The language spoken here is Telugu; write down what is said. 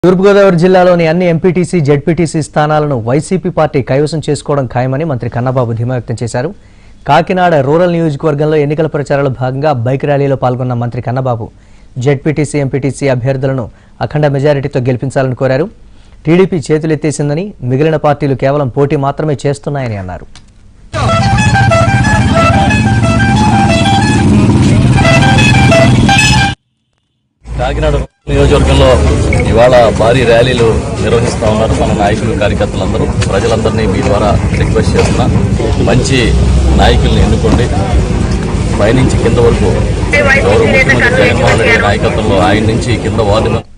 తూర్పుగోదావరి జిల్లాలోని అన్ని ఎంపీటీసీ జెడ్పీటీసీ స్థానాలను వైసీపీ పార్టీ కైవసం చేసుకోవడం ఖాయమని మంత్రి కన్నబాబు ధీమా వ్యక్తం చేశారు కాకినాడ రూరల్ నియోజకవర్గంలో ఎన్నికల ప్రచారంలో భాగంగా బైక్ ర్యాలీలో పాల్గొన్న మంత్రి కన్నబాబు జెడ్పీటీసీ ఎంపీటీసీ అభ్యర్థులను అఖండ మెజారిటీతో గెలిపించాలని కోరారు టీడీపీ చేతులెత్తేసిందని మిగిలిన పార్టీలు కేవలం పోటీ మాత్రమే చేస్తున్నాయని అన్నారు కాకినాడ నియోజకవర్గంలో ఇవాళ భారీ ర్యాలీలు నిర్వహిస్తా ఉన్నారు మన నాయకులు కార్యకర్తలందరూ ప్రజలందరినీ మీ ద్వారా రిక్వెస్ట్ చేస్తున్నా మంచి నాయకుల్ని ఎన్నుకోండి పైనుంచి కింద వరకు గౌరవ ముఖ్యమంత్రి జగన్మోహన్ రెడ్డి నాయకత్వంలో ఆయన నుంచి కింద వార్డు మెంబర్